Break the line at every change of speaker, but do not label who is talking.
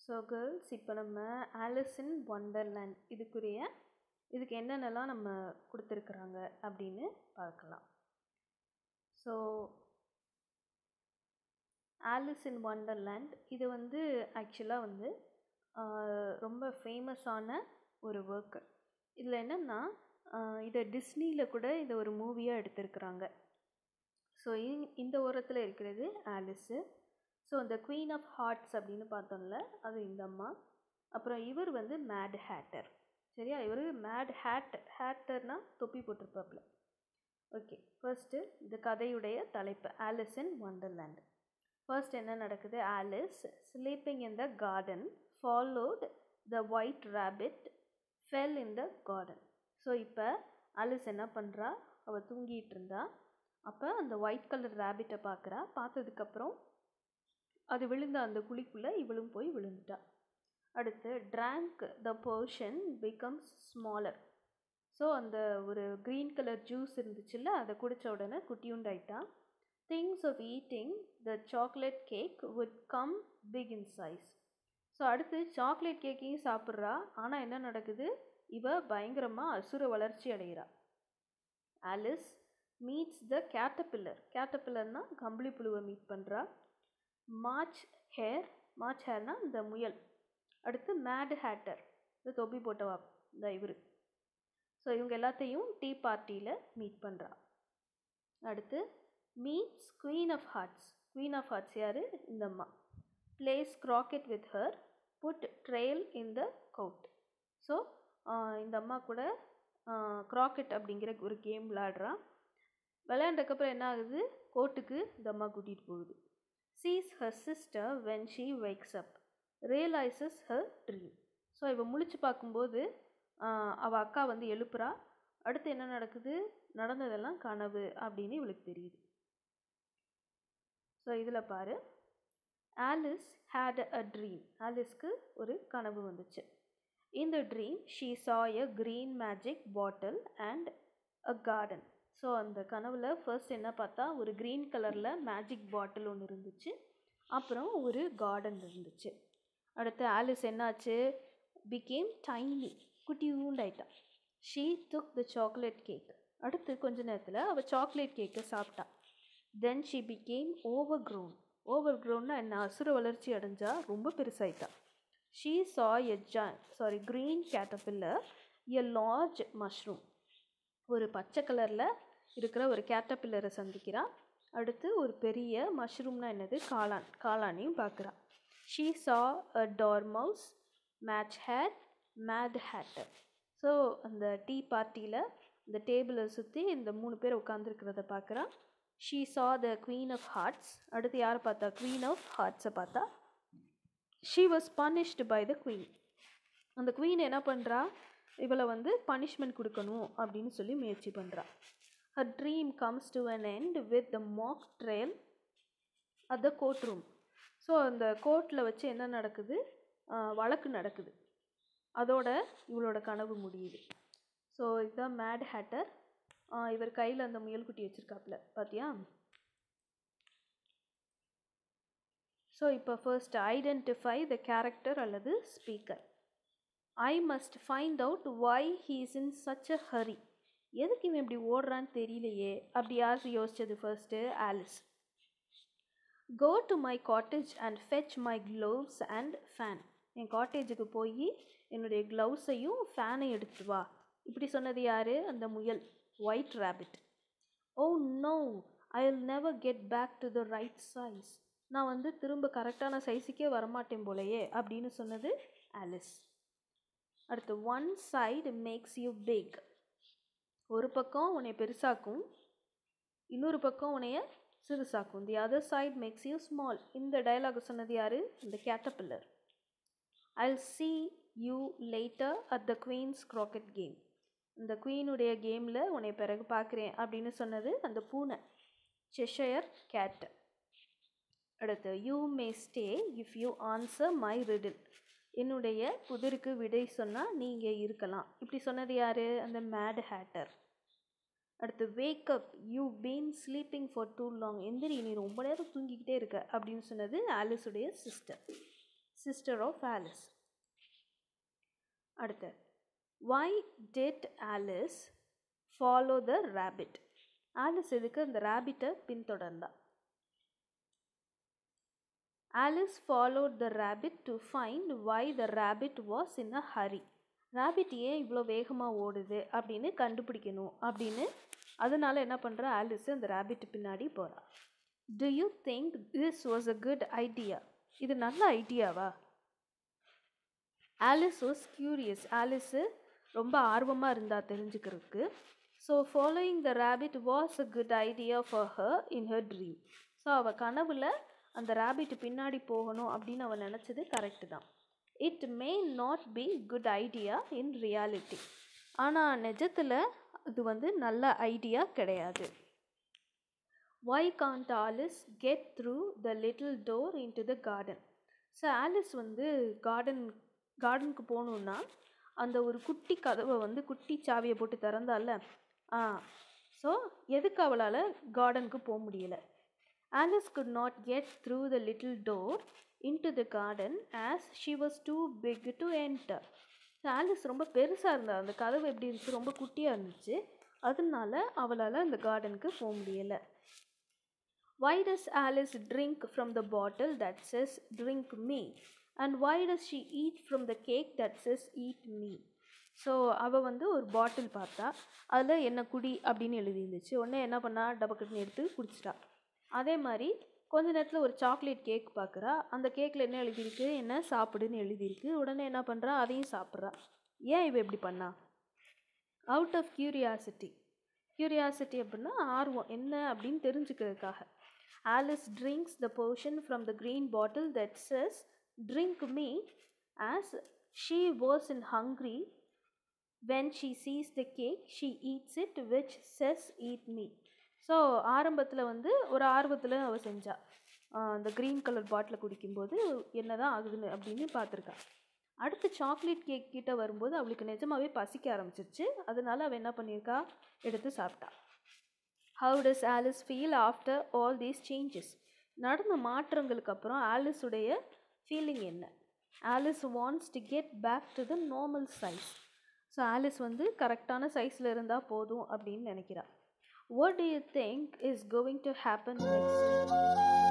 So girls இப்போ நம்ம Alice இன் wonderland இதுக்குரிய இதுக்கு என்னென்னலாம் நம்ம கொடுத்துருக்குறாங்க அப்படின்னு பார்க்கலாம் ஸோ ஆலிஸ் இன் ஒண்டர்லேண்ட் இது வந்து ஆக்சுவலாக வந்து ஆஹ், ரொம்ப ஃபேமஸான ஒரு ஒர்க்கு இதில் என்னென்னா இதை டிஸ்னியில் கூட இதை ஒரு மூவியாக எடுத்திருக்கிறாங்க ஸோ இந்த ஓரத்தில் இருக்கிறது ஆலிஸு ஸோ இந்த குவீன் ஆஃப் ஹார்ட்ஸ் அப்படின்னு பார்த்தோம்ல அது இந்த அம்மா அப்புறம் இவர் வந்து மேட் ஹேட்டர் சரியா இவர் மேட் ஹேட் ஹேட்டர்னா தொப்பி போட்டிருப்பாப்புல ஓகே ஃபர்ஸ்ட்டு இந்த கதையுடைய தலைப்பு ஆலிஸ் இன் ஒண்டர்லேண்ட் ஃபர்ஸ்ட் என்ன நடக்குது Alice sleeping in the garden followed the white rabbit fell in the garden so இப்போ ஆலிஸ் என்ன பண்ணுறா அவள் தூங்கிட்டு இருந்தா அப்போ அந்த ஒயிட் கலர் ரேபிட்டை பார்க்குறா பார்த்ததுக்கப்புறம் அது விழுந்த அந்த குழிக்குள்ளே இவளும் போய் விழுந்துட்டா அடுத்து drank the portion becomes smaller so அந்த ஒரு க்ரீன் கலர் ஜூஸ் இருந்துச்சுல்ல அதை குடித்த உடனே குட்டியுண்டாயிட்டா things of eating the chocolate cake would come big in size so அடுத்து சாக்லேட் கேக்கையும் சாப்பிட்றா ஆனால் என்ன நடக்குது இவ பயங்கரமாக அசுர வளர்ச்சி அடைகிறா ஆலிஸ் மீட்ஸ் த கேட்டபில்லர் கேட்டபில்லர்னா கம்பளி புழுவை மீட் பண்ணுறா மார்ச் ஹேர் மார்ச் ஹேர்னா இந்த முயல் அடுத்து மேட் ஹேட்டர் இந்த தொப்பி போட்டவா இந்த இவர் ஸோ இவங்க எல்லாத்தையும் டீ பார்ட்டியில் மீட் பண்ணுறா அடுத்து meets Queen of Hearts Queen of Hearts யார் இந்த அம்மா plays croquet with her put trial in the court so இந்த அம்மா கூட கிராக்கெட் அப்படிங்கிற ஒரு கேம் விளாடுறா விளையாண்டக்கப்புறம் என்ன ஆகுது கோர்ட்டுக்கு இந்த அம்மா கூட்டிகிட்டு போகுது sees her sister when she wakes up realises her dream so இவ முழிச்சு பார்க்கும்போது ஆஹ், அவ அக்கா வந்து எழுப்புறா அடுத்து என்ன நடக்குது நடந்ததெல்லாம் கனவு அப்படின்னு இவளுக்கு தெரியுது ஸோ இதில் பாரு ஆலிஸ் ஹேட் அ ட்ரீம் ஆலிஸ்க்கு ஒரு கனவு வந்துச்சு இந்த dream she saw a green magic bottle and a garden so அந்த கனவில் ஃபர்ஸ்ட் என்ன பார்த்தா ஒரு க்ரீன் கலரில் மேஜிக் பாட்டில் ஒன்று இருந்துச்சு அப்புறம் ஒரு கார்டன் இருந்துச்சு அடுத்து ஆலிஸ் என்னாச்சு பிகேம் டைனி குட்டியூண்டாயிட்டா she took the chocolate cake அடுத்து கொஞ்ச நேரத்தில் அவள் சாக்லேட் கேக்கை சாப்பிட்டா then she became overgrown over க்ரோன்னா என்ன அசுர வளர்ச்சி அடைஞ்சா ரொம்ப பெருசாயிட்டா ஷீ சா எ ஜா sorry green caterpillar a large mushroom ஒரு பச்சை கலரில் இருக்கிற ஒரு கேட்டபில்லரை சந்திக்கிறா அடுத்து ஒரு பெரிய மஷ்ரூம்னா என்னது காளான் காளானையும் பார்க்குறா she saw a dormouse match hat Mad Hatter so அந்த டீ பார்ட்டியில் இந்த டேபிளை சுற்றி இந்த மூணு பேர் உட்காந்துருக்கிறத பார்க்குறா ஷீ சா த குவீன் ஆஃப் ஹார்ட்ஸ் அடுத்து யாரை பார்த்தா குவீன் ஆஃப் ஹார்ட்ஸை பார்த்தா she was banished by the queen அந்த குவீன் என்ன பண்ணுறா இவளை வந்து பனிஷ்மெண்ட் கொடுக்கணும் அப்படின்னு சொல்லி முயற்சி பண்ணுறா her dream comes to an end with the mock trial at the court room so அந்த கோர்ட்டில் வச்சு என்ன நடக்குது ஆஹ் வழக்கு நடக்குது அதோட இவளோட கனவு முடியுது ஸோ இதுதான் மேட் ஹேட்டர் இவர் கையில் அந்த முயல்குட்டி வச்சுருக்காப்புல பார்த்தியா ஸோ இப்போ ஃபர்ஸ்ட் ஐடென்டிஃபை த கேரக்டர் அல்லது speaker I must find out why he is in such a hurry எதுக்கு இவன் இப்படி ஓடுறான்னு தெரியலையே அப்படி யார் யோசிச்சது first Alice go to my cottage and fetch my gloves and fan என் காட்டேஜுக்கு போய் என்னுடைய க்ளவுஸையும் ஃபேனையும் எடுத்து வா இப்படி சொன்னது யார் அந்த முயல் white rabbit oh no I will never get back to the right size நான் வந்து திரும்ப கரெக்டான சைஸுக்கே வரமாட்டேன் போலையே அப்படின்னு சொன்னது ஆலிஸ் அடுத்து one side makes you big ஒரு பக்கம் உன்னை பெருசாக்கும் இன்னொரு பக்கம் உன்னைய சிறுசாக்கும் the other side makes you small இந்த டயலாக் சொன்னது யாரு இந்த caterpillar I'll see you later at the queen's croquet game இந்த குவீனுடைய கேமில் உன்னை பிறகு பார்க்குறேன் அப்படின்னு சொன்னது அந்த பூனை செஷயர் கேட் அடுத்து you may stay if you answer my riddle என்னுடைய புதிருக்கு விடை சொன்னால் நீங்கள் இருக்கலாம் இப்படி சொன்னது யார் அந்த மேட் ஹேட்டர் அடுத்து wake up you been sleeping for too long எந்திரி நீ ரொம்ப நேரம் தூங்கிக்கிட்டே இருக்க அப்படின்னு சொன்னது ஆலிஸுடைய சிஸ்டர் சிஸ்டர் ஆஃப் ஆலிஸ் அடுத்து why did Alice follow the rabbit Alice எதுக்கு அந்த ரேபிட்டை பின்தொடர்ந்தா Alice followed the rabbit to find why the rabbit was in a hurry rabbit ஏன் இவ்வளோ வேகமாக ஓடுது அப்படின்னு கண்டுபிடிக்கணும் அப்படின்னு அதனால என்ன பண்ணுறா ஆலிஸ் அந்த ரேபிட் பின்னாடி போகிறா do you think this was a good idea இது நல்ல ஐடியாவா ஆலிஸ் வாஸ் கியூரியஸ் ஆலிஸு ரொம்ப ஆர்வமாக இருந்தா தெரிஞ்சுக்கிறதுக்கு so following the rabbit was a good idea for her in her dream so அவள் கனவில் அந்த ரேபிட் பின்னாடி போகணும் அப்படின்னு அவள் நினச்சது கரெக்டு தான் it may not be good idea in reality ஆனால் நிஜத்தில் அது வந்து நல்ல ஐடியா கிடையாது why can't Alice get through the little door into the garden so Alice வந்து கார்டன் கார்டனுக்கு போகணுன்னா அந்த ஒரு குட்டி கதவை வந்து குட்டி சாவியை போட்டு திறந்தால ஆ ஸோ எதுக்கு அவளால் கார்டனுக்கு போக முடியலை Alice could not get through the little door into the garden as she was too big to enter Alice ரொம்ப பெருசாக இருந்தா அந்த கதவு எப்படி இருந்துச்சு ரொம்ப குட்டியாக இருந்துச்சு அதனால அவளால் அந்த கார்டனுக்கு போக முடியலை Why does Alice drink from the bottle that says drink me? And why does she eat from the cake that says eat me? So அவள் வந்து ஒரு பாட்டில் பார்த்தா அதில் என்ன குடி அப்படின்னு எழுதி இருந்துச்சு உடனே என்ன பண்ணா டபக்குன்னு எடுத்து குடிச்சிட்டா அதே மாதிரி கொஞ்ச நேரத்தில் ஒரு சாக்லேட் கேக் பார்க்குறா அந்த கேக்கில் என்ன எழுதியிருக்கு என்ன சாப்பிடுன்னு எழுதியிருக்கு உடனே என்ன பண்ணுறா அதையும் சாப்பிட்றா ஏன் இவ இப்படி பண்ணா அவுட் ஆஃப் கியூரியாசிட்டி கியூரியாசிட்டி அப்படின்னா ஆர்வம் என்ன அப்படின்னு தெரிஞ்சுக்கிறதுக்காக Alice drinks the potion from the green bottle that says, Drink me, as she was in hungry. When she sees the cake, she eats it, which says, Eat me. So ஆரம்பத்தில் வந்து ஒரு ஆர்வத்தில் அவள் செஞ்சா அந்த க்ரீன் கலர் பாட்டில் குடிக்கும்போது என்ன தான் ஆகுதுன்னு அப்படின்னு பார்த்துருக்கா அடுத்து சாக்லேட் கேக் கிட்ட வரும்போது அவளுக்கு நிஜமாவே பசிக்க ஆரம்பிச்சிருச்சு அதனால அவள் என்ன பண்ணியிருக்கா எடுத்து சாப்பிட்டா how does Alice feel after all these changes நடந்த மாற்றங்களுக்கு அப்புறம் ஆலிஸுடைய ஃபீலிங் என்ன Alice wants to get back to the normal size so Alice வந்து கரெக்டான சைஸில் இருந்தால் போதும் அப்படின்னு நினைக்கிறா what do you think is going to happen next